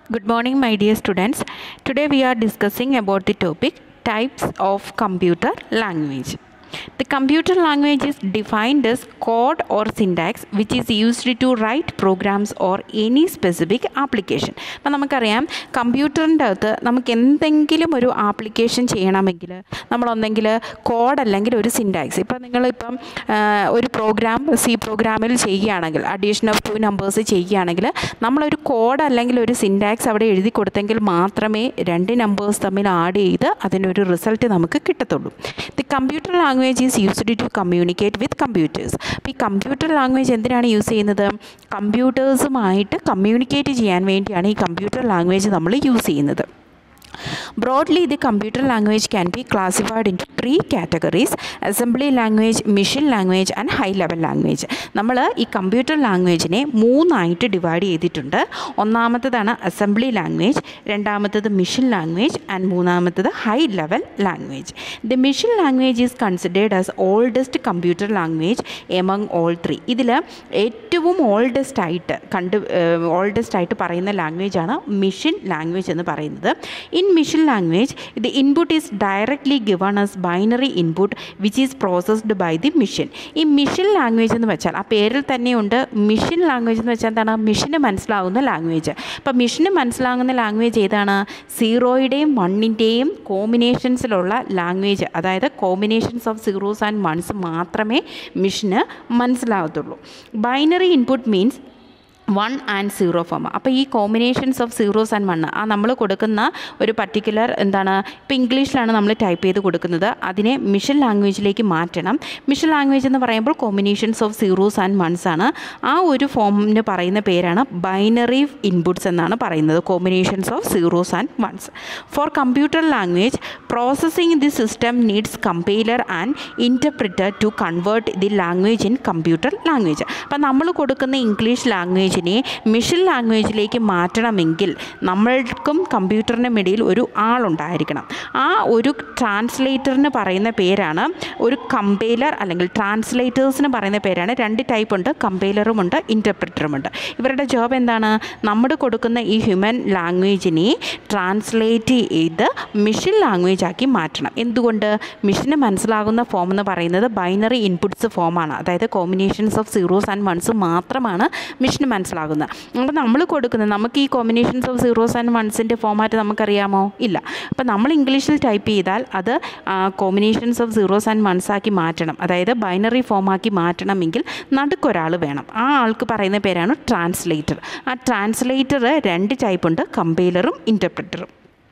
Good morning, my dear students. Today we are discussing about the topic types of computer language. The computer language is defined as code or syntax which is used to write programs or any specific application. അപ്പം നമുക്കറിയാം കമ്പ്യൂട്ടറിൻ്റെ അകത്ത് നമുക്ക് എന്തെങ്കിലും ഒരു application ചെയ്യണമെങ്കിൽ നമ്മളൊന്നെങ്കിൽ code അല്ലെങ്കിൽ ഒരു സിൻടാക്സ് ഇപ്പം നിങ്ങളിപ്പം ആ, ഒരു പ്രോഗ്രാം സി പ്രോഗ്രാമിൽ ചെയ്യുകയാണെങ്കിൽ അഡീഷൻ ഓഫ് ടു നമ്പേഴ്സ് ചെയ്യുകയാണെങ്കിൽ നമ്മളൊരു കോഡ് അല്ലെങ്കിൽ ഒരു സിൻടാക്സ് അവിടെ എഴുതി കൊടുത്തെങ്കിൽ മാത്രമേ രണ്ട് നമ്പേഴ്സ് തമ്മിൽ ആഡ് ചെയ്ത് അതിനൊരു റിസൾട്ട് നമുക്ക് കിട്ടത്തുള്ളൂ the computer language is used to communicate with computers അപ്പോൾ ഈ കമ്പ്യൂട്ടർ ലാംഗ്വേജ് എന്തിനാണ് യൂസ് ചെയ്യുന്നത് കമ്പ്യൂട്ടേഴ്സുമായിട്ട് കമ്മ്യൂണിക്കേറ്റ് ചെയ്യാൻ വേണ്ടിയാണ് ഈ കമ്പ്യൂട്ടർ ലാംഗ്വേജ് നമ്മൾ യൂസ് ചെയ്യുന്നത് Broadly, the computer language can be classified into three categories assembly language, machine language and high level language. നമ്മൾ ഈ കമ്പ്യൂട്ടർ ലാംഗ്വേജിനെ മൂന്നായിട്ട് ഡിവൈഡ് ചെയ്തിട്ടുണ്ട് ഒന്നാമത്തതാണ് അസംബ്ലി ലാംഗ്വേജ് രണ്ടാമത്തത് മിഷൻ ലാംഗ്വേജ് ആൻഡ് മൂന്നാമത്തത് high level language the machine language is considered as oldest computer language among all three ഇതിൽ ഏറ്റവും oldest ആയിട്ട് കണ്ട് ഓൾഡസ്റ്റ് ആയിട്ട് പറയുന്ന ലാംഗ്വേജാണ് മിഷൻ ലാംഗ്വേജ് എന്ന് പറയുന്നത് in machine language the input is directly given as binary input which is processed by the machine ഈ മിഷൻ ലാംഗ്വേജ് എന്ന് വെച്ചാൽ ആ പേരിൽ തന്നെയുണ്ട് മിഷൻ ലാംഗ്വേജ് എന്ന് വെച്ചാൽ എന്താണ് മിഷന് മനസ്സിലാവുന്ന ലാംഗ്വേജ് അപ്പോൾ മിഷന് മനസ്സിലാകുന്ന ലാംഗ്വേജ് ഏതാണ് സീറോയുടെയും വണ്ണിൻ്റെയും കോമ്പിനേഷൻസിലുള്ള ലാംഗ്വേജ് അതായത് combinations of zeros and ones മാത്രമേ മിഷന് മനസ്സിലാകത്തുള്ളൂ binary input means one and zero form അപ്പോൾ ഈ combinations of zeros and one ആ നമ്മൾ കൊടുക്കുന്ന ഒരു പർട്ടിക്കുലർ എന്താണ് ഇപ്പോൾ ഇംഗ്ലീഷിലാണ് നമ്മൾ ടൈപ്പ് ചെയ്ത് കൊടുക്കുന്നത് അതിനെ മിഷൻ ലാംഗ്വേജിലേക്ക് മാറ്റണം മിഷൻ ലാംഗ്വേജ് എന്ന് പറയുമ്പോൾ combinations of zeros and ones ആണ് ആ ഒരു ഫോമിന് പറയുന്ന പേരാണ് ബൈനറി ഇൻപുട്സ് എന്നാണ് പറയുന്നത് combinations of zeros and ones for computer language processing the system needs compiler and interpreter to convert the language in computer language അപ്പം നമ്മൾ കൊടുക്കുന്ന ഇംഗ്ലീഷ് ലാംഗ്വേജിനെ മിഷൻ ലാംഗ്വേജിലേക്ക് മാറ്റണമെങ്കിൽ നമ്മൾക്കും കമ്പ്യൂട്ടറിനും ഇടയിൽ ഒരു ആളുണ്ടായിരിക്കണം ആ ഒരു ട്രാൻസ്ലേറ്ററിന് പറയുന്ന പേരാണ് ഒരു കമ്പൈലർ അല്ലെങ്കിൽ ട്രാൻസ്ലേറ്റേഴ്സിന് പറയുന്ന പേരാണ് രണ്ട് ടൈപ്പ് ഉണ്ട് കമ്പൈലറുമുണ്ട് ഇൻ്റർപ്രിറ്ററുമുണ്ട് ഇവരുടെ ജോബ് എന്താണ് നമ്മൾ കൊടുക്കുന്ന ഈ ഹ്യൂമൻ ലാംഗ്വേജിനെ ട്രാൻസ്ലേറ്റ് ചെയ്ത് മിഷൻ ലാംഗ്വേജ് ആക്കി മാറ്റണം എന്തുകൊണ്ട് മിഷന് മനസ്സിലാകുന്ന ഫോം എന്ന് പറയുന്നത് ബൈനറി ഇൻപുട്സ് ഫോമാണ് അതായത് combinations of zeros and ones മാത്രമാണ് മിഷന് മനസ്സിലാകുന്നത് അപ്പോൾ നമ്മൾ കൊടുക്കുന്നത് നമുക്ക് ഈ കോമ്പിനേഷൻസ് ഓഫ് സീറോസ് ആൻഡ് വൺസിൻ്റെ ഫോമാറ്റ് നമുക്കറിയാമോ ഇല്ല അപ്പോൾ നമ്മൾ ഇംഗ്ലീഷിൽ ടൈപ്പ് ചെയ്താൽ അത് combinations of zeros and ones ആക്കി മാറ്റണം അതായത് ബൈനറി ഫോമാക്കി മാറ്റണമെങ്കിൽ നടുക്കൊരാൾ വേണം ആ ആൾക്ക് പറയുന്ന പേരാണ് ട്രാൻസ്ലേറ്റർ ആ ട്രാൻസ്ലേറ്റർ രണ്ട് ടൈപ്പ് ഉണ്ട് കമ്പൈലറും ഇൻ്റർപ്രിറ്ററും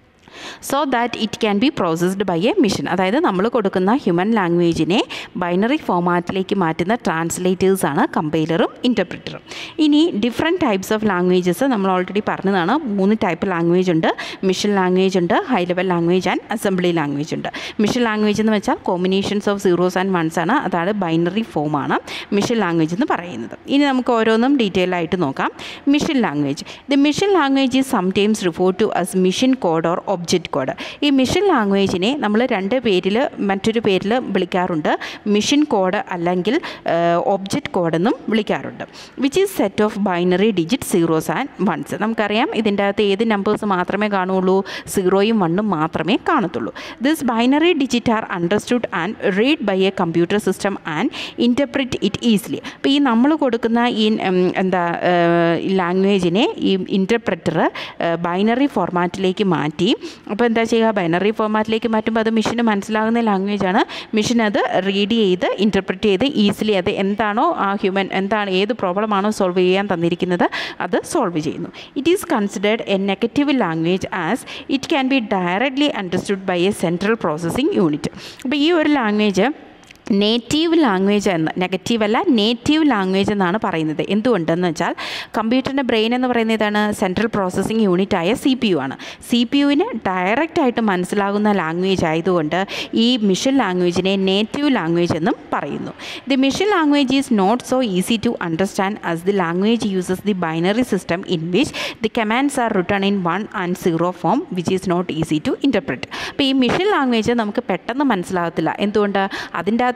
so that it can be processed by a machine അതായത് നമ്മൾ കൊടുക്കുന്ന ഹ്യൂമൻ ലാംഗ്വേജിനെ ബൈനറി ഫോമാറ്റിലേക്ക് മാറ്റുന്ന ട്രാൻസ്ലേറ്റേഴ്സാണ് കമ്പൈലറും ഇൻ്റർപ്രിറ്ററും ഇനി ഡിഫറെൻറ്റ് ടൈപ്സ് ഓഫ് ലാംഗ്വേജസ് നമ്മൾ ഓൾറെഡി പറഞ്ഞതാണ് മൂന്ന് ടൈപ്പ് ലാംഗ്വേജ് ഉണ്ട് മിഷൻ ലാംഗ്വേജ് ഉണ്ട് high level language and assembly language ഉണ്ട് മിഷൻ ലാംഗ്വേജ് എന്ന് വെച്ചാൽ combinations of zeros and ones ആണ് അതാണ് ബൈനറി ഫോമാണ് മിഷൻ ലാംഗ്വേജ് എന്ന് പറയുന്നത് ഇനി നമുക്ക് ഓരോന്നും ഡീറ്റെയിൽ ആയിട്ട് നോക്കാം machine language the machine language is sometimes refer to as machine code or object code ഈ മിഷൻ ലാംഗ്വേജിനെ നമ്മൾ രണ്ട് പേരിൽ മറ്റൊരു പേരിൽ വിളിക്കാറുണ്ട് മിഷൻ കോഡ് അല്ലെങ്കിൽ ഒബ്ജക്റ്റ് കോഡെന്നും വിളിക്കാറുണ്ട് which is set of binary digit zeros and ones നമുക്കറിയാം ഇതിൻ്റെ അകത്ത് ഏത് നമ്പേഴ്സ് മാത്രമേ കാണുള്ളൂ സീറോയും വണ്ണും മാത്രമേ കാണത്തുള്ളൂ this binary digit are understood and read by a computer system and interpret it easily അപ്പോൾ ഈ നമ്മൾ കൊടുക്കുന്ന ഈ ഉം, എന്താ ലാംഗ്വേജിനെ ഈ ഇൻറ്റർപ്രറ്റർ ബൈനറി ഫോർമാറ്റിലേക്ക് മാറ്റി അപ്പോൾ എന്താ ചെയ്യുക ബൈനറി ഫോർമാറ്റിലേക്ക് മാറ്റുമ്പോൾ അത് മിഷന് മനസ്സിലാകുന്ന ലാംഗ്വേജാണ് മിഷൻ അത് റീഡ് ചെയ്ത് ഇൻറ്റർപ്രറ്റ് ചെയ്ത് ഈസിലി അത് എന്താണോ ആ ഹ്യൂമൻ എന്താണ് ഏത് പ്രോബ്ലമാണോ സോൾവ് ചെയ്യാൻ തന്നിരിക്കുന്നത് അത് സോൾവ് ചെയ്യുന്നു it is considered a negative language as it can be directly understood by a central processing unit അപ്പോൾ ഈ ഒരു ലാംഗ്വേജ് നേറ്റീവ് ലാംഗ്വേജ് എന്ന് നെഗറ്റീവ് അല്ല നേറ്റീവ് ലാംഗ്വേജ് എന്നാണ് പറയുന്നത് എന്തുകൊണ്ടെന്ന് വെച്ചാൽ കമ്പ്യൂട്ടറിൻ്റെ ബ്രെയിൻ എന്ന് പറയുന്നത് ഇതാണ് സെൻട്രൽ പ്രോസസ്സിംഗ് യൂണിറ്റ് ആയ സി പി യു ആണ് സി പി യുവിന് ഡയറക്റ്റ് ആയിട്ട് മനസ്സിലാകുന്ന ലാംഗ്വേജ് ആയതുകൊണ്ട് ഈ മിഷൻ ലാംഗ്വേജിനെ നേറ്റീവ് ലാംഗ്വേജ് എന്നും പറയുന്നു the machine language is not so easy to understand as the language uses the binary system in which the commands are written in one and zero form which is not easy to interpret അപ്പോൾ ഈ machine language നമുക്ക് പെട്ടെന്ന് മനസ്സിലാകത്തില്ല എന്തുകൊണ്ട് അതിൻ്റെ അകത്ത്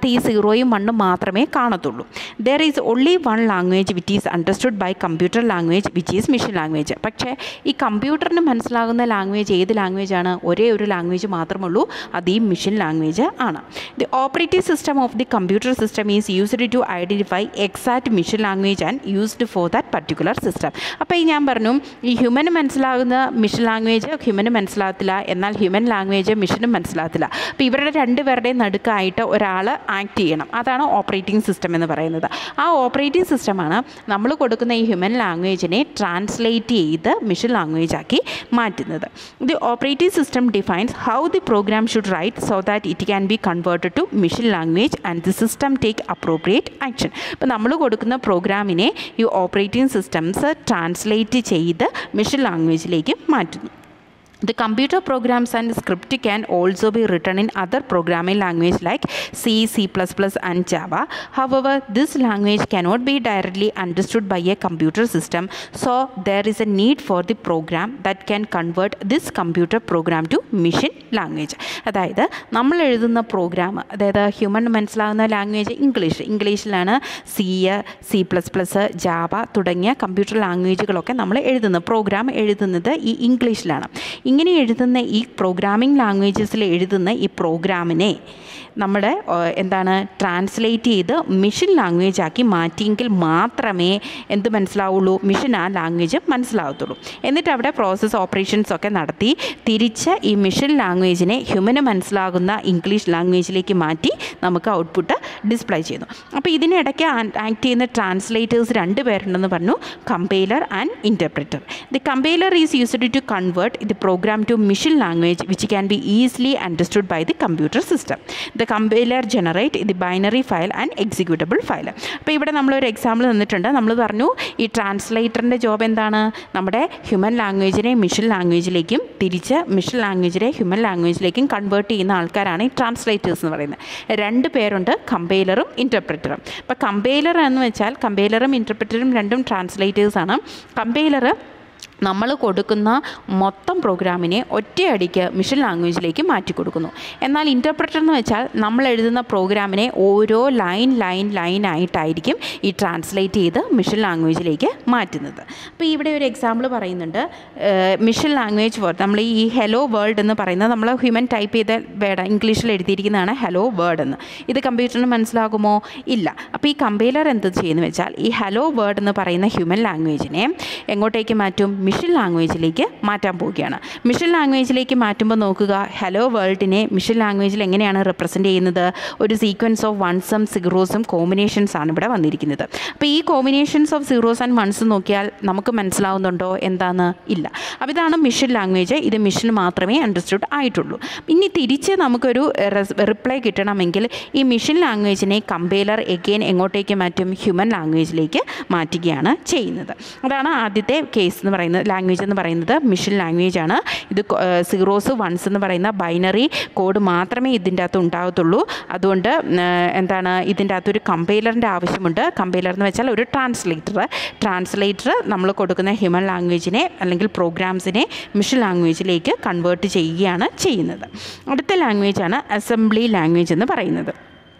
അതിനകത്ത് ഈ സീറോയും വണ്ണും മാത്രമേ കാണത്തുള്ളൂ there is only one language which is understood by computer language which is machine language പക്ഷേ ഈ കമ്പ്യൂട്ടറിന് മനസ്സിലാകുന്ന ലാംഗ്വേജ് ഏത് ലാംഗ്വേജ് ആണ് ഒരേ ഒരു ലാംഗ്വേജ് മാത്രമുള്ളൂ അത് ഈ മിഷൻ ലാംഗ്വേജ് ആണ് the operative system of the computer system is used to identify exact machine language and used for that particular system അപ്പോൾ ഈ ഞാൻ പറഞ്ഞു ഈ ഹ്യൂമന് മനസ്സിലാകുന്ന മിഷൻ ലാംഗ്വേജ് ഹ്യൂമന് മനസ്സിലാകത്തില്ല എന്നാൽ ഹ്യൂമൻ ലാംഗ്വേജ് മിഷനും മനസ്സിലാകത്തില്ല അപ്പോൾ ഇവരുടെ രണ്ടുപേരുടെയും നടുക്കായിട്ട് ഒരാൾ ആക്ട് ചെയ്യണം അതാണ് ഓപ്പറേറ്റിംഗ് സിസ്റ്റം എന്ന് പറയുന്നത് ആ ഓപ്പറേറ്റിംഗ് സിസ്റ്റമാണ് നമ്മൾ കൊടുക്കുന്ന ഈ ഹ്യൂമൻ ലാംഗ്വേജിനെ ട്രാൻസ്ലേറ്റ് ചെയ്ത് മിഷൻ ലാംഗ്വേജ് ആക്കി മാറ്റുന്നത് the operating system defines how the program should write so that it can be converted to machine language and the system take appropriate action അപ്പോൾ നമ്മൾ കൊടുക്കുന്ന പ്രോഗ്രാമിനെ ഈ ഓപ്പറേറ്റിംഗ് സിസ്റ്റംസ് ട്രാൻസ്ലേറ്റ് ചെയ്ത് മിഷൻ ലാംഗ്വേജിലേക്ക് മാറ്റുന്നു The computer programs and script can also be written in other programming language like C, C++ and Java. However, this language cannot be directly understood by a computer system. So, there is a need for the program that can convert this computer program to machine language. അതായത് നമ്മൾ എഴുതുന്ന programme അതായത് human മനസ്സിലാകുന്ന language English ഇംഗ്ലീഷിലാണ് C C plus plus Java തുടങ്ങിയ computer ലാംഗ്വേജുകളൊക്കെ നമ്മൾ എഴുതുന്നത് പ്രോഗ്രാം എഴുതുന്നത് ഈ ഇംഗ്ലീഷിലാണ് ഇങ്ങനെ എഴുതുന്ന ഈ പ്രോഗ്രാമിംഗ് ലാംഗ്വേജസിൽ എഴുതുന്ന ഈ പ്രോഗ്രാമിനെ നമ്മുടെ എന്താണ് ട്രാൻസ്ലേറ്റ് ചെയ്ത് മിഷൻ ലാംഗ്വേജ് ആക്കി മാറ്റിയെങ്കിൽ മാത്രമേ എന്ത് മനസ്സിലാവുള്ളൂ മിഷൻ ആ ലാംഗ്വേജ് മനസ്സിലാവത്തുള്ളൂ എന്നിട്ട് അവിടെ പ്രോസസ്സ് ഓപ്പറേഷൻസ് ഒക്കെ നടത്തി തിരിച്ച് ഈ മിഷൻ ലാംഗ്വേജിനെ ഹ്യൂമന് മനസ്സിലാകുന്ന ഇംഗ്ലീഷ് ലാംഗ്വേജിലേക്ക് മാറ്റി നമുക്ക് ഔട്ട്പുട്ട് ഡിസ്പ്ലേ ചെയ്യുന്നു അപ്പോൾ ഇതിനിടയ്ക്ക് ആക്ട് ചെയ്യുന്ന ട്രാൻസ്ലേറ്റേഴ്സ് രണ്ട് പേരുണ്ടെന്ന് പറഞ്ഞു compiler and interpreter the compiler is used to convert the program to machine language which can be easily understood by the computer system the compiler generate the binary file and executable file അപ്പോൾ ഇവിടെ നമ്മളൊരു example തന്നിട്ടുണ്ട് നമ്മൾ പറഞ്ഞു ഈ ട്രാൻസ്ലേറ്ററിൻ്റെ job എന്താണ് നമ്മുടെ human ലാംഗ്വേജിനെ machine ലാംഗ്വേജിലേക്കും തിരിച്ച് മിഷൻ ലാംഗ്വേജിനെ ഹ്യൂമൻ ലാംഗ്വേജിലേക്കും കൺവേർട്ട് ചെയ്യുന്ന ആൾക്കാരാണ് ഈ ട്രാൻസ്ലേറ്റേഴ്സ് എന്ന് പറയുന്നത് രണ്ട് പേരുണ്ട് കമ്പൈലറും ഇൻ്റർപ്രിറ്ററും അപ്പോൾ കമ്പൈലർ എന്ന് വെച്ചാൽ കമ്പൈലറും ഇൻ്റർപ്രിറ്ററും രണ്ടും ട്രാൻസ്ലേറ്റേഴ്സാണ് കമ്പൈലർ നമ്മൾ കൊടുക്കുന്ന മൊത്തം പ്രോഗ്രാമിനെ ഒറ്റയടിക്ക് മിഷൻ ലാംഗ്വേജിലേക്ക് മാറ്റി കൊടുക്കുന്നു എന്നാൽ ഇൻ്റർപ്രറ്റർ എന്ന് വെച്ചാൽ നമ്മൾ എഴുതുന്ന പ്രോഗ്രാമിനെ ഓരോ ലൈൻ ലൈൻ ലൈൻ ആയിട്ടായിരിക്കും ഈ ട്രാൻസ്ലേറ്റ് ചെയ്ത് മിഷൻ ലാംഗ്വേജിലേക്ക് മാറ്റുന്നത് അപ്പോൾ ഇവിടെ ഒരു എക്സാമ്പിൾ പറയുന്നുണ്ട് മിഷൻ ലാംഗ്വേജ് വേർഡ് നമ്മൾ ഈ ഹലോ വേൾഡ് എന്ന് പറയുന്നത് നമ്മൾ ഹ്യൂമൻ ടൈപ്പ് ചെയ്ത വേർഡ് ഇംഗ്ലീഷിൽ എഴുതിയിരിക്കുന്നതാണ് ഹലോ വേർഡ് എന്ന് ഇത് കമ്പ്യൂട്ടറിന് മനസ്സിലാകുമോ ഇല്ല അപ്പോൾ ഈ കമ്പൈലർ എന്ത് ചെയ്യുന്നു വെച്ചാൽ ഈ ഹലോ വേർഡ് എന്ന് പറയുന്ന ഹ്യൂമൻ ലാംഗ്വേജിനെ എങ്ങോട്ടേക്ക് മാറ്റും മിഷൻ ലാംഗ്വേജിലേക്ക് മാറ്റാൻ പോവുകയാണ് മിഷൻ ലാംഗ്വേജിലേക്ക് മാറ്റുമ്പോൾ നോക്കുക ഹലോ വേൾഡിനെ മിഷൻ ലാംഗ്വേജിൽ എങ്ങനെയാണ് റെപ്രസെൻറ്റ് ചെയ്യുന്നത് ഒരു സീക്വൻസ് ഓഫ് വൺസും സീറോസും കോമ്പിനേഷൻസ് ആണ് ഇവിടെ വന്നിരിക്കുന്നത് അപ്പോൾ ഈ combinations of zeros and ones നോക്കിയാൽ നമുക്ക് മനസ്സിലാവുന്നുണ്ടോ എന്താന്ന് ഇല്ല അപ്പോൾ ഇതാണ് മിഷൻ ലാംഗ്വേജ് ഇത് മിഷൻ മാത്രമേ അണ്ടർസ്റ്റുഡ് ആയിട്ടുള്ളൂ ഇനി തിരിച്ച് നമുക്കൊരു റിപ്ലൈ കിട്ടണമെങ്കിൽ ഈ മിഷൻ ലാംഗ്വേജിനെ കമ്പൈലർ എഗെയിൻ എങ്ങോട്ടേക്ക് മാറ്റും ഹ്യൂമൻ ലാംഗ്വേജിലേക്ക് മാറ്റുകയാണ് ചെയ്യുന്നത് അതാണ് ആദ്യത്തെ കേസ് എന്ന് പറയുന്നത് ലാംഗ്വേജ് എന്ന് പറയുന്നത് മിഷൻ ലാംഗ്വേജ് ആണ് ഇത് സീറോസ് വൺസ് എന്ന് പറയുന്ന ബൈനറി കോഡ് മാത്രമേ ഇതിൻ്റെ അകത്ത് ഉണ്ടാകത്തുള്ളൂ അതുകൊണ്ട് എന്താണ് ഇതിൻ്റെ അകത്തൊരു കമ്പൈലറിൻ്റെ ആവശ്യമുണ്ട് കമ്പൈലർ എന്ന് വെച്ചാൽ ഒരു ട്രാൻസ്ലേറ്റർ ട്രാൻസ്ലേറ്റർ നമ്മൾ കൊടുക്കുന്ന ഹ്യൂമൻ ലാംഗ്വേജിനെ അല്ലെങ്കിൽ പ്രോഗ്രാംസിനെ മിഷൻ ലാംഗ്വേജിലേക്ക് കൺവേർട്ട് ചെയ്യുകയാണ് ചെയ്യുന്നത് അടുത്ത ലാംഗ്വേജാണ് അസംബ്ലി ലാംഗ്വേജ് എന്ന് പറയുന്നത്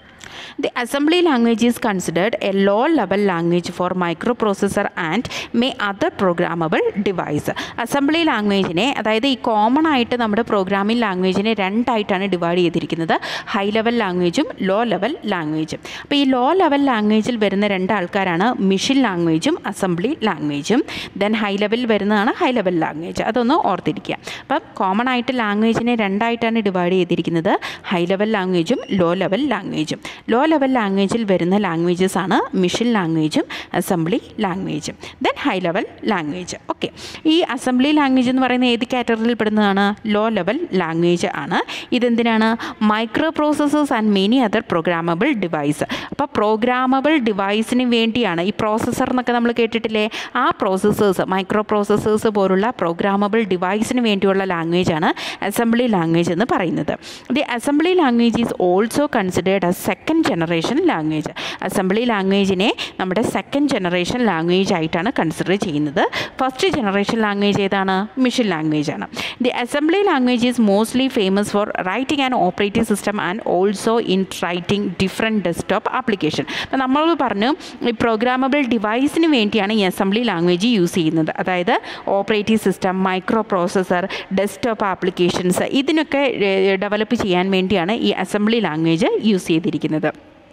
The assembly language is considered a low level language for microprocessor and may other programmable device. Assembly ലാംഗ്വേജിനെ അതായത് ഈ കോമൺ ആയിട്ട് നമ്മുടെ പ്രോഗ്രാമിംഗ് ലാംഗ്വേജിനെ രണ്ടായിട്ടാണ് ഡിവൈഡ് ചെയ്തിരിക്കുന്നത് ഹൈ ലെവൽ ലാംഗ്വേജും ലോ ലെവൽ ലാംഗ്വേജും അപ്പോൾ ഈ ലോ ലെവൽ ലാംഗ്വേജിൽ വരുന്ന രണ്ട് ആൾക്കാരാണ് മിഷൻ ലാംഗ്വേജും അസംബ്ലി ലാംഗ്വേജും ദെൻ ഹൈ ലെവൽ വരുന്നതാണ് ഹൈ ലെവൽ ലാംഗ്വേജ് അതൊന്ന് ഓർത്തിരിക്കുക അപ്പം കോമൺ ആയിട്ട് ലാംഗ്വേജിനെ രണ്ടായിട്ടാണ് ഡിവൈഡ് ചെയ്തിരിക്കുന്നത് ഹൈ ലെവൽ ലാംഗ്വേജും ലോ ലെവൽ ലാംഗ്വേജും ലോ ലെവൽ ലാംഗ്വേജിൽ വരുന്ന ലാംഗ്വേജസ് ആണ് മിഷൻ ലാംഗ്വേജും അസംബ്ലി ലാംഗ്വേജും then high level language okay ഈ അസംബ്ലി ലാംഗ്വേജ് എന്ന് പറയുന്ന ഏത് കാറ്റഗറിയിൽ പെടുന്നതാണ് ലോ ലെവൽ ലാംഗ്വേജ് ആണ് ഇതെന്തിനാണ് micro processors and many other programmable device അപ്പോൾ പ്രോഗ്രാമബിൾ ഡിവൈസിന് വേണ്ടിയാണ് ഈ പ്രോസസ്സർ എന്നൊക്കെ നമ്മൾ കേട്ടിട്ടില്ലേ ആ പ്രോസസ്സേഴ്സ് മൈക്രോ പ്രോസസ്സേഴ്സ് പോലുള്ള പ്രോഗ്രാമബിൾ ഡിവൈസിന് വേണ്ടിയുള്ള ലാംഗ്വേജ് ആണ് അസംബ്ലി ലാംഗ്വേജ് എന്ന് പറയുന്നത് the assembly language is also considered a second generation language assembly ലാംഗ്വേജിനെ നമ്മുടെ സെക്കൻഡ് ജനറേഷൻ ലാംഗ്വേജ് ആയിട്ടാണ് കൺസിഡർ ചെയ്യുന്നത് ഫസ്റ്റ് ജനറേഷൻ ലാംഗ്വേജ് ഏതാണ് മിഷൻ ലാംഗ്വേജ് ആണ് the assembly language is mostly famous for writing and operating system and also in writing different desktop application അപ്പോൾ നമ്മൾ പറഞ്ഞു ഈ പ്രോഗ്രാമബിൾ ഡിവൈസിന് വേണ്ടിയാണ് ഈ അസംബ്ലി ലാംഗ്വേജ് യൂസ് ചെയ്യുന്നത് അതായത് operating system micro processor desktop applications ഇതിനൊക്കെ ഡെവലപ്പ് ചെയ്യാൻ വേണ്ടിയാണ് ഈ അസംബ്ലി ലാംഗ്വേജ് യൂസ് ചെയ്തിരിക്കുന്നത്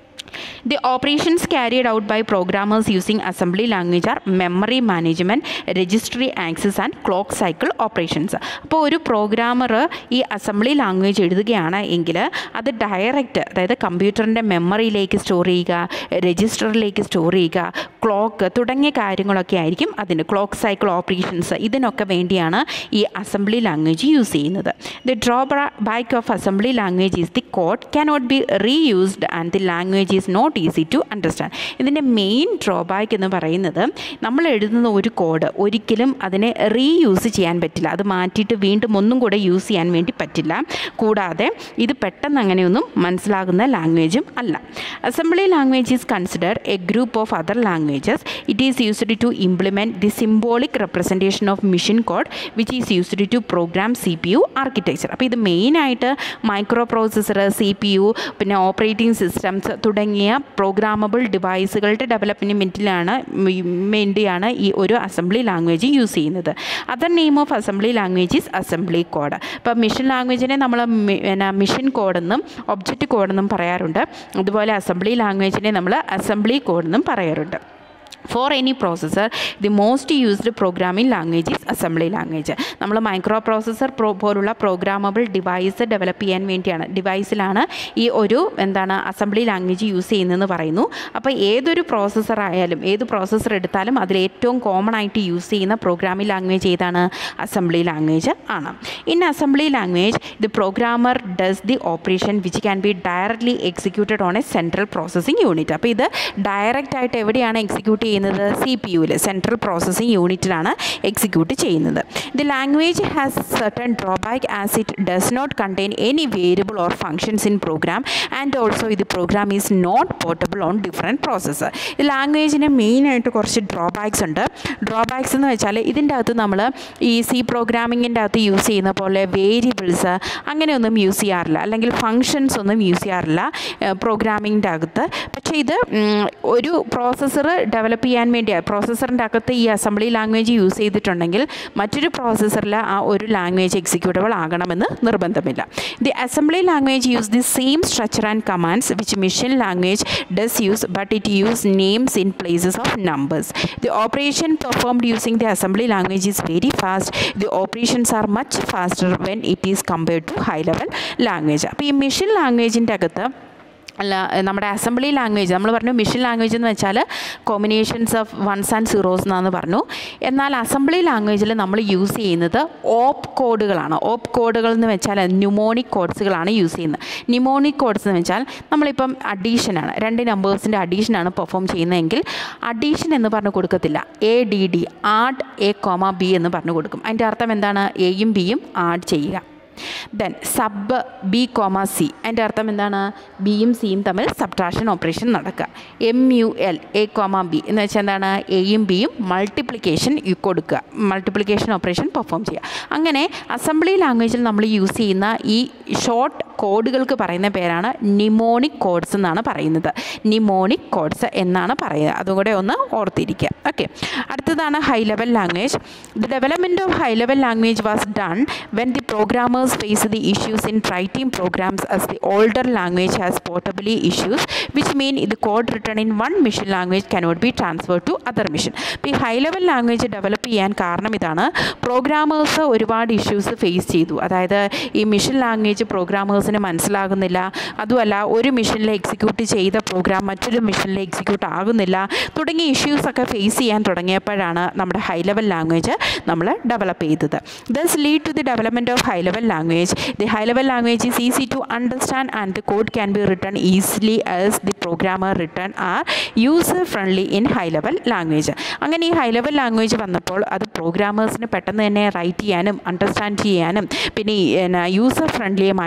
The operations carried out by programmers using assembly language are memory management, registry access and clock cycle operations. അപ്പോൾ ഒരു programmer ഈ അസംബ്ലി ലാംഗ്വേജ് എഴുതുകയാണ് എങ്കിൽ അത് ഡയറക്റ്റ് അതായത് കമ്പ്യൂട്ടറിൻ്റെ മെമ്മറിയിലേക്ക് സ്റ്റോർ ചെയ്യുക രജിസ്റ്ററിലേക്ക് സ്റ്റോർ ചെയ്യുക ക്ലോക്ക് തുടങ്ങിയ കാര്യങ്ങളൊക്കെ ആയിരിക്കും അതിന് ക്ലോക്ക് സൈക്കിൾ ഓപ്പറേഷൻസ് ഇതിനൊക്കെ വേണ്ടിയാണ് ഈ അസംബ്ലി ലാംഗ്വേജ് യൂസ് ചെയ്യുന്നത് the drawback of assembly language is the code cannot be reused and the language is not easy to understand ഇതിൻ്റെ മെയിൻ ഡ്രോബാക്ക് എന്ന് പറയുന്നത് നമ്മൾ എഴുതുന്ന ഒരു കോഡ് ഒരിക്കലും അതിനെ റീയൂസ് ചെയ്യാൻ പറ്റില്ല അത് മാറ്റിയിട്ട് വീണ്ടും ഒന്നും കൂടെ യൂസ് ചെയ്യാൻ വേണ്ടി പറ്റില്ല കൂടാതെ ഇത് പെട്ടെന്ന് അങ്ങനെയൊന്നും മനസ്സിലാകുന്ന ലാംഗ്വേജും അല്ല assembly language is consider a group of other languages it is used to implement the symbolic representation of machine code which is used to program C P U architecture അപ്പോൾ ഇത് മെയിനായിട്ട് micro processor C P U പിന്നെ operating systems തുടങ്ങിയ programmable ഡിവൈസുകളുടെ ഡെവലപ്മെൻറ്റിലാണ് വേണ്ടിയാണ് ഈ ഒരു അസംബ്ലി ലാംഗ്വേജ് യൂസ് ചെയ്യുന്നത് other name of assembly language is assembly code ഇപ്പോൾ മിഷൻ ലാംഗ്വേജിനെ നമ്മൾ പിന്നെ മിഷൻ കോഡെന്നും ഒബ്ജക്റ്റ് കോഡെന്നും പറയാറുണ്ട് അതുപോലെ അസംബ്ലി ലാംഗ്വേജിനെ നമ്മൾ അസംബ്ലി കോഡെന്നും പറയാറുണ്ട് for any processor the most used programming language is assembly language നമ്മൾ മൈക്രോ പ്രോസസ്സർ പ്രോ പോലുള്ള പ്രോഗ്രാമബിൾ ഡിവൈസ് ഡെവലപ്പ് ചെയ്യാൻ വേണ്ടിയാണ് ഡിവൈസിലാണ് ഈ ഒരു എന്താണ് അസംബ്ലി ലാംഗ്വേജ് യൂസ് ചെയ്യുന്നതെന്ന് പറയുന്നു അപ്പോൾ ഏതൊരു പ്രോസസ്സർ ആയാലും ഏത് പ്രോസസ്സർ എടുത്താലും അതിൽ ഏറ്റവും കോമൺ ആയിട്ട് യൂസ് ചെയ്യുന്ന പ്രോഗ്രാമിംഗ് ലാംഗ്വേജ് ഏതാണ് അസംബ്ലി ലാംഗ്വേജ് ആണ് in assembly language the programmer does the operation which can be directly executed on a central processing unit അപ്പോൾ ഇത് ഡയറക്റ്റ് ആയിട്ട് എവിടെയാണ് എക്സിക്യൂട്ട് ചെയ്യുന്നത് സി പി യുവിൽ സെൻട്രൽ പ്രോസസ്സിംഗ് യൂണിറ്റിലാണ് എക്സിക്യൂട്ട് ചെയ്യുന്നത് the language has certain drawback as it does not contain any variable or functions in program and also ഇത് program is not portable on different processor ഈ ലാംഗ്വേജിന് മെയിനായിട്ട് കുറച്ച് drawbacks ഉണ്ട് drawbacks എന്ന് വെച്ചാൽ ഇതിൻ്റെ അകത്ത് നമ്മൾ ഈ സി പ്രോഗ്രാമിങ്ങിൻ്റെ അകത്ത് യൂസ് ചെയ്യുന്ന പോലെ വേരിയബിൾസ് അങ്ങനെയൊന്നും യൂസ് ചെയ്യാറില്ല അല്ലെങ്കിൽ ഫങ്ഷൻസ് ഒന്നും യൂസ് ചെയ്യാറില്ല പ്രോഗ്രാമിങ്ങിൻ്റെ അകത്ത് പക്ഷേ ഇത് ഒരു പ്രോസസ്സർ ഡെവലപ്പ് ചെയ്യാൻ വേണ്ടി പ്രോസസ്സറിൻ്റെ അകത്ത് ഈ അസംബ്ലി ലാംഗ്വേജ് യൂസ് ചെയ്തിട്ടുണ്ടെങ്കിൽ മറ്റൊരു പ്രോസസ്സറിൽ ആ ഒരു ലാംഗ്വേജ് എക്സിക്യൂട്ടബിൾ ആകണമെന്ന് നിർബന്ധമില്ല the assembly language use the same structure and commands which machine language does use but it use names in places of numbers the operation performed using the assembly language is very fast the operations are much faster when it is compared to high level language അപ്പോൾ ഈ mission ലാംഗ്വേജിൻ്റെ അകത്ത് അല്ല നമ്മുടെ assembly language നമ്മൾ പറഞ്ഞു mission language എന്ന് വെച്ചാൽ combinations of ones and zeros എന്നാണ് പറഞ്ഞു എന്നാൽ അസംബ്ലി ലാംഗ്വേജിൽ നമ്മൾ യൂസ് ചെയ്യുന്നത് ഓപ്പ് കോഡുകളാണ് ഓപ്പ് കോഡുകൾ എന്ന് വെച്ചാൽ ന്യൂമോണിക് കോഡ്സുകളാണ് യൂസ് ചെയ്യുന്നത് ന്യൂമോണിക് കോഡ്സ് എന്ന് വെച്ചാൽ നമ്മളിപ്പം അഡീഷനാണ് രണ്ട് നമ്പേഴ്സിൻ്റെ അഡീഷനാണ് പെർഫോം ചെയ്യുന്നതെങ്കിൽ അഡീഷൻ എന്ന് പറഞ്ഞ് കൊടുക്കത്തില്ല A D D add A comma B എന്ന് പറഞ്ഞു കൊടുക്കും അതിൻ്റെ അർത്ഥം എന്താണ് എയും ബിയും ആഡ് ചെയ്യുക then sub B comma C അതിൻ്റെ അർത്ഥം എന്താണ് ബിയും സിയും തമ്മിൽ സബ്ട്രാക്ഷൻ ഓപ്പറേഷൻ നടക്കുക M U L A comma B എന്ന് വെച്ചാൽ എന്താണ് എയും ബിയും മൾട്ടിപ്ലിക്കേഷൻ കൊടുക്കുക മൾട്ടിപ്ലിക്കേഷൻ ഓപ്പറേഷൻ പെർഫോം ചെയ്യുക അങ്ങനെ അസംബ്ലി ലാംഗ്വേജിൽ നമ്മൾ യൂസ് ചെയ്യുന്ന ഈ ഷോർട്ട് കോഡുകൾക്ക് പറയുന്ന പേരാണ് നിമോണിക് കോഡ്സ് എന്നാണ് പറയുന്നത് നിമോണിക് കോഡ്സ് എന്നാണ് പറയുക അതുകൂടെ ഒന്ന് ഓർത്തിരിക്കുക ഓക്കെ അടുത്തതാണ് high level language the development of high level language was done when the programmers face the issues in writing programs as the older language has portability issues which mean the code written in one machine language cannot be transferred to other machine അപ്പോൾ ഈ high level language develop ചെയ്യാൻ കാരണം ഇതാണ് programmers ഒരുപാട് issues face ചെയ്തു അതായത് ഈ machine language പ്രോഗ്രാമേഴ്സിന് മനസ്സിലാകുന്നില്ല അതുമല്ല ഒരു മിഷനിൽ എക്സിക്യൂട്ട് ചെയ്ത പ്രോഗ്രാം മറ്റൊരു മിഷനിൽ എക്സിക്യൂട്ട് ആകുന്നില്ല തുടങ്ങിയ ഇഷ്യൂസൊക്കെ ഫേസ് ചെയ്യാൻ തുടങ്ങിയപ്പോഴാണ് നമ്മുടെ ഹൈ ലെവൽ ലാംഗ്വേജ് നമ്മൾ ഡെവലപ്പ് ചെയ്തത് thus lead to the development of high level language. The high level language is easy to understand and the code can be written easily as the programmer written are user friendly in high level language. അങ്ങനെ ഈ high level language വന്നപ്പോൾ അത് പ്രോഗ്രാമേഴ്സിന് പെട്ടെന്ന് തന്നെ right ചെയ്യാനും understand ചെയ്യാനും പിന്നെ user ഫ്രണ്ട്ലിയുമായിട്ടുള്ള ഒരു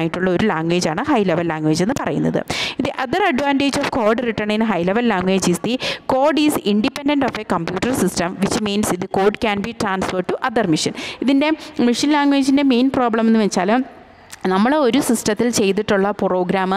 ലാംഗ്വേജ് ആണ് ഹൈ ലെവൽ ലാംഗ്വേജ് എന്ന് പറയുന്നത് the other advantage of code written in high level language is the code is independent of a computer system which means ഇത് code can be transfer to other machine ഇതിൻ്റെ machine ലാംഗ്വേജിൻ്റെ main problem എന്ന് വെച്ചാൽ നമ്മൾ ഒരു സിസ്റ്റത്തിൽ ചെയ്തിട്ടുള്ള programme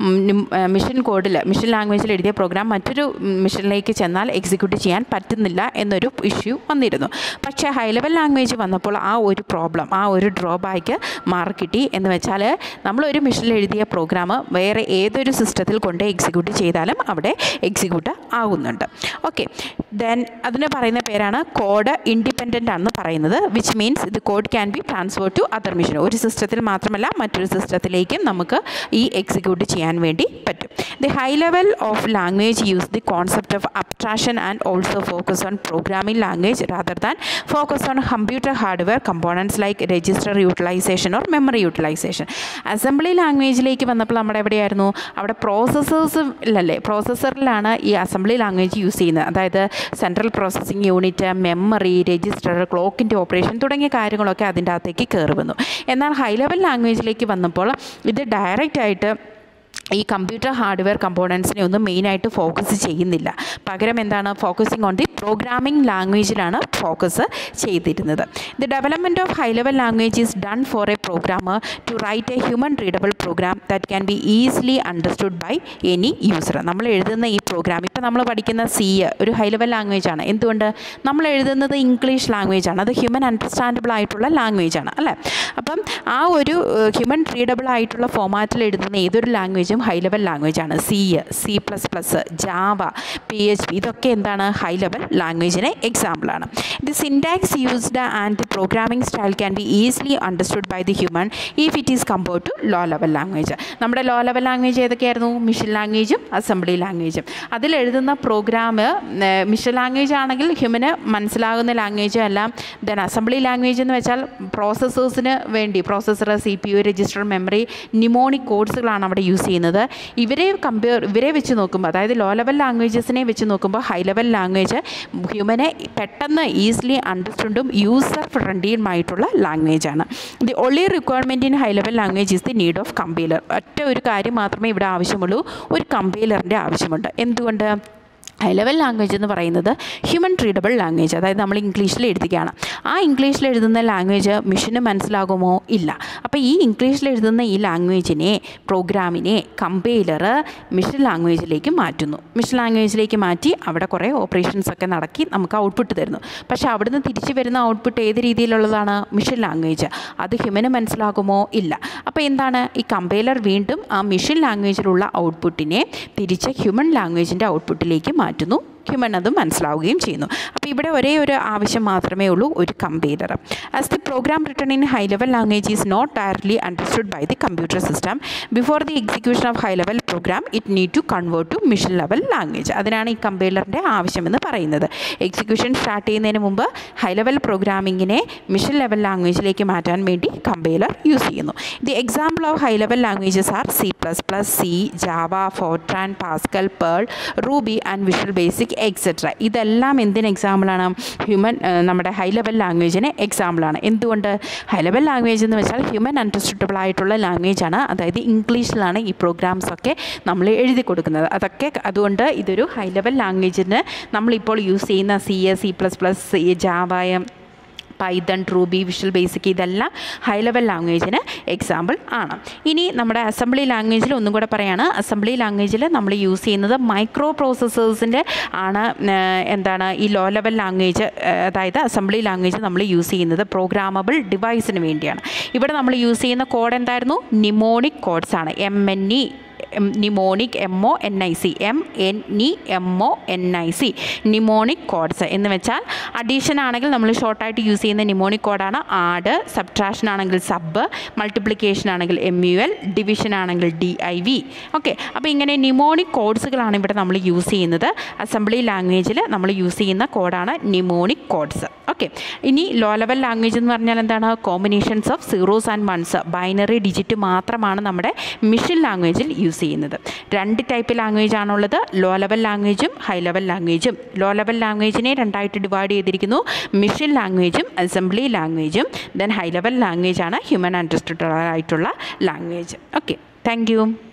mission കോഡിൽ മിഷൻ ലാംഗ്വേജിൽ എഴുതിയ പ്രോഗ്രാം മറ്റൊരു മിഷനിലേക്ക് ചെന്നാൽ എക്സിക്യൂട്ട് ചെയ്യാൻ പറ്റുന്നില്ല എന്നൊരു ഇഷ്യൂ വന്നിരുന്നു പക്ഷേ ഹൈ ലെവൽ ലാംഗ്വേജ് വന്നപ്പോൾ ആ ഒരു പ്രോബ്ലം ആ ഒരു ഡ്രോബാക്ക് മാർക്ക് കിട്ടി എന്ന് വെച്ചാൽ നമ്മളൊരു മിഷനിൽ എഴുതിയ പ്രോഗ്രാം വേറെ ഏതൊരു സിസ്റ്റത്തിൽ കൊണ്ട് എക്സിക്യൂട്ട് ചെയ്താലും അവിടെ എക്സിക്യൂട്ട് ആകുന്നുണ്ട് ഓക്കെ ദെൻ അതിന് പറയുന്ന പേരാണ് കോഡ് ഇൻഡിപെൻഡൻ്റ് ആണെന്ന് പറയുന്നത് വിച്ച് മീൻസ് ഇത് code can be transfer to other machine ഒരു സിസ്റ്റത്തിൽ മാത്രമല്ല മറ്റൊരു സിസ്റ്റത്തിലേക്കും നമുക്ക് ഈ എക്സിക്യൂട്ട് ചെയ്യാൻ വേണ്ടി പറ്റും the high level of language use the concept of abstraction and also focus on programming language rather than focus on computer hardware components like register utilization or memory utilization assembly ലാംഗ്വേജിലേക്ക് വന്നപ്പോൾ നമ്മുടെ എവിടെയായിരുന്നു അവിടെ processors ഇല്ലല്ലേ പ്രോസസ്സറിലാണ് ഈ assembly language use ചെയ്യുന്നത് അതായത് central processing unit memory register ക്ലോക്കിൻ്റെ ഓപ്പറേഷൻ തുടങ്ങിയ കാര്യങ്ങളൊക്കെ അതിൻ്റെ അകത്തേക്ക് കയറി വന്നു എന്നാൽ ഹൈ ലെവൽ ലാംഗ്വേജിലേക്ക് വന്നപ്പോൾ ഇത് ഡയറക്റ്റ് ആയിട്ട് ഈ കമ്പ്യൂട്ടർ ഹാർഡ്വെയർ കമ്പോണൻസിനെ ഒന്നും മെയിനായിട്ട് ഫോക്കസ് ചെയ്യുന്നില്ല പകരം എന്താണ് ഫോക്കസിങ് ഓൺ ദി പ്രോഗ്രാമിംഗ് ലാംഗ്വേജിലാണ് ഫോക്കസ് ചെയ്തിരുന്നത് the development of high level language is done for a programmer to write a human readable program that can be easily understood by any user നമ്മൾ എഴുതുന്ന ഈ programme ഇപ്പോൾ നമ്മൾ പഠിക്കുന്ന C ഒരു high level language ആണ് എന്തുകൊണ്ട് നമ്മൾ എഴുതുന്നത് ഇംഗ്ലീഷ് ലാംഗ്വേജ് ആണ് അത് ഹ്യൂമൻ അണ്ടർസ്റ്റാൻഡബിൾ ആയിട്ടുള്ള ലാംഗ്വേജ് ആണ് അല്ലേ അപ്പം ആ ഒരു ഹ്യൂമൻ റീഡബിൾ ആയിട്ടുള്ള ഫോമാറ്റിൽ എഴുതുന്ന ഏതൊരു ലാംഗ്വേജും ഹൈ ലെവൽ ലാംഗ്വേജ് ആണ് C C plus plus Java P H P ഇതൊക്കെ എന്താണ് ഹൈ ലെവൽ ലാംഗ്വേജിന് എക്സാമ്പിളാണ് the syntax used and the programming style can be easily understood by the human if it is compare to low level language നമ്മുടെ low level language ഏതൊക്കെയായിരുന്നു machine ലാംഗ്വേജും assembly ലാംഗ്വേജും അതിൽ എഴുതുന്ന പ്രോഗ്രാം മിഷൻ ലാംഗ്വേജ് ആണെങ്കിൽ ഹ്യൂമന് മനസ്സിലാകുന്ന ലാംഗ്വേജ് എല്ലാം ദെൻ അസംബ്ലി ലാംഗ്വേജ് എന്ന് വെച്ചാൽ പ്രോസസ്സേഴ്സിന് വേണ്ടി processor C P U register memory mnemonic കോഡ്സുകളാണ് അവിടെ യൂസ് ചെയ്യുന്നത് ഇവരെ കമ്പയർ ഇവരെ വെച്ച് നോക്കുമ്പോൾ അതായത് ലോ ലെവൽ ലാംഗ്വേജസിനെ വെച്ച് നോക്കുമ്പോൾ ഹൈ ലെവൽ ലാംഗ്വേജ് ഹ്യൂമനെ പെട്ടെന്ന് ഈസിലി അണ്ടർസ്റ്റുണ്ടും യൂസർ ഫ്രണ്ട്ലിയുമായിട്ടുള്ള ലാംഗ്വേജ് ആണ് the only requirement in high level language is the need of compiler ഒറ്റ ഒരു കാര്യം മാത്രമേ ഇവിടെ ആവശ്യമുള്ളൂ ഒരു കമ്പൈലറിൻ്റെ ആവശ്യമുണ്ട് എന്തുകൊണ്ട് ഹൈ ലെവൽ ലാംഗ്വേജ് എന്ന് പറയുന്നത് ഹ്യൂമൻ റീഡബിൾ ലാംഗ്വേജ് അതായത് നമ്മൾ ഇംഗ്ലീഷിൽ എഴുതുകയാണ് ആ ഇംഗ്ലീഷിൽ എഴുതുന്ന ലാംഗ്വേജ് മിഷന് മനസ്സിലാകുമോ ഇല്ല അപ്പോൾ ഈ ഇംഗ്ലീഷിൽ എഴുതുന്ന ഈ ലാംഗ്വേജിനെ പ്രോഗ്രാമിനെ കമ്പൈലർ മിഷൻ ലാംഗ്വേജിലേക്ക് മാറ്റുന്നു മിഷൻ ലാംഗ്വേജിലേക്ക് മാറ്റി അവിടെ കുറേ ഓപ്പറേഷൻസ് ഒക്കെ നടക്കി നമുക്ക് ഔട്ട്പുട്ട് തരുന്നു പക്ഷേ അവിടുന്ന് തിരിച്ചു വരുന്ന ഔട്ട്പുട്ട് ഏത് രീതിയിലുള്ളതാണ് മിഷൻ ലാംഗ്വേജ് അത് ഹ്യൂമന് മനസ്സിലാകുമോ ഇല്ല അപ്പോൾ എന്താണ് ഈ കമ്പൈലർ വീണ്ടും ആ മിഷൻ ലാംഗ്വേജിലുള്ള ഔട്ട്പുട്ടിനെ തിരിച്ച് ഹ്യൂമൻ ലാംഗ്വേജിൻ്റെ ഔട്ട്പുട്ടിലേക്ക് മാറ്റുന്നു ഹ്യൂമൻ അത് മനസ്സിലാവുകയും ചെയ്യുന്നു അപ്പോൾ ഇവിടെ ഒരേ ഒരു ആവശ്യം മാത്രമേ ഉള്ളൂ ഒരു compiler as the program written in high level language is not directly understood by the computer system before the execution of high level program it need to convert to machine level language അതിനാണ് ഈ കമ്പൈലറിൻ്റെ ആവശ്യമെന്ന് പറയുന്നത് execution start ചെയ്യുന്നതിന് മുമ്പ് high level പ്രോഗ്രാമിങ്ങിനെ machine level ലാംഗ്വേജിലേക്ക് മാറ്റാൻ വേണ്ടി കമ്പൈലർ യൂസ് ചെയ്യുന്നു the example of high level languages are C plus plus C Java Fortran Pascal pearl Ruby and visual basic etcetera ഇതെല്ലാം എന്തിന് എക്സാമ്പിളാണ് ഹ്യൂമൻ നമ്മുടെ ഹൈ ലെവൽ ലാംഗ്വേജിന് എക്സാമ്പിളാണ് എന്തുകൊണ്ട് ഹൈ ലെവൽ ലാംഗ്വേജ് എന്ന് വെച്ചാൽ ഹ്യൂമൻ അണ്ടർസ്റ്റുഡബിൾ ആയിട്ടുള്ള ലാംഗ്വേജ് ആണ് അതായത് ഇംഗ്ലീഷിലാണ് ഈ പ്രോഗ്രാംസ് ഒക്കെ നമ്മൾ എഴുതി കൊടുക്കുന്നത് അതൊക്കെ അതുകൊണ്ട് ഇതൊരു ഹൈ ലെവൽ ലാംഗ്വേജിന് നമ്മളിപ്പോൾ യൂസ് ചെയ്യുന്ന C S C plus plus C ജാവായ പൈതൺ ട്രൂബി വിഷ്വൽ ബേസിക് ഇതെല്ലാം ഹൈ ലെവൽ ലാംഗ്വേജിന് എക്സാമ്പിൾ ആണ് ഇനി നമ്മുടെ അസംബ്ലി ലാംഗ്വേജിൽ ഒന്നും കൂടെ പറയാണ് അസംബ്ലി ലാംഗ്വേജിൽ നമ്മൾ യൂസ് ചെയ്യുന്നത് മൈക്രോ പ്രോസസ്സേഴ്സിൻ്റെ ആണ് എന്താണ് ഈ ലോ ലെവൽ ലാംഗ്വേജ് അതായത് അസംബ്ലി ലാംഗ്വേജ് നമ്മൾ യൂസ് ചെയ്യുന്നത് പ്രോഗ്രാമബിൾ ഡിവൈസിന് വേണ്ടിയാണ് ഇവിടെ നമ്മൾ യൂസ് ചെയ്യുന്ന കോഡ് എന്തായിരുന്നു നിമോണിക് കോഡ്സ് ആണ് M N E mnemonic M O N I C M N E M O N I C mnemonic codes എന്ന് വെച്ചാൽ അഡീഷൻ ആണെങ്കിൽ നമ്മൾ ഷോർട്ടായിട്ട് യൂസ് ചെയ്യുന്ന നിമോണിക് കോഡാണ് ആഡ് സബ്ട്രാക്ഷൻ ആണെങ്കിൽ സബ് മൾട്ടിപ്ലിക്കേഷൻ ആണെങ്കിൽ എം യു എൽ ഡിവിഷൻ ആണെങ്കിൽ ഡി ഐ വി ഓക്കെ അപ്പോൾ ഇങ്ങനെ നിമോണിക് കോഡ്സുകളാണ് ഇവിടെ നമ്മൾ യൂസ് ചെയ്യുന്നത് അസംബ്ലി ലാംഗ്വേജിൽ നമ്മൾ യൂസ് ചെയ്യുന്ന കോഡാണ് നിമോണിക് കോഡ്സ് ഓക്കെ ഇനി ലോ ലെവൽ ലാംഗ്വേജ് എന്ന് പറഞ്ഞാൽ എന്താണ് combinations of zeros and ones binary digit മാത്രമാണ് നമ്മുടെ മിഷൻ ലാംഗ്വേജിൽ യൂസ് ചെയ്യുന്നത് രണ്ട് ടൈപ്പ് ലാംഗ്വേജ് ആണുള്ളത് ലോ ലെവൽ ലാംഗ്വേജും ഹൈ ലെവൽ ലാംഗ്വേജും ലോ ലെവൽ ലാംഗ്വേജിനെ രണ്ടായിട്ട് ഡിവൈഡ് ചെയ്തിരിക്കുന്നു മിഷൻ ലാംഗ്വേജും അസംബ്ലി ലാംഗ്വേജും ദെൻ ഹൈ ലെവൽ ലാംഗ്വേജ് ആണ് ഹ്യൂമൻ അണ്ടർസ്റ്റുഡ് ആയിട്ടുള്ള ലാംഗ്വേജ് ഓക്കെ താങ്ക് യു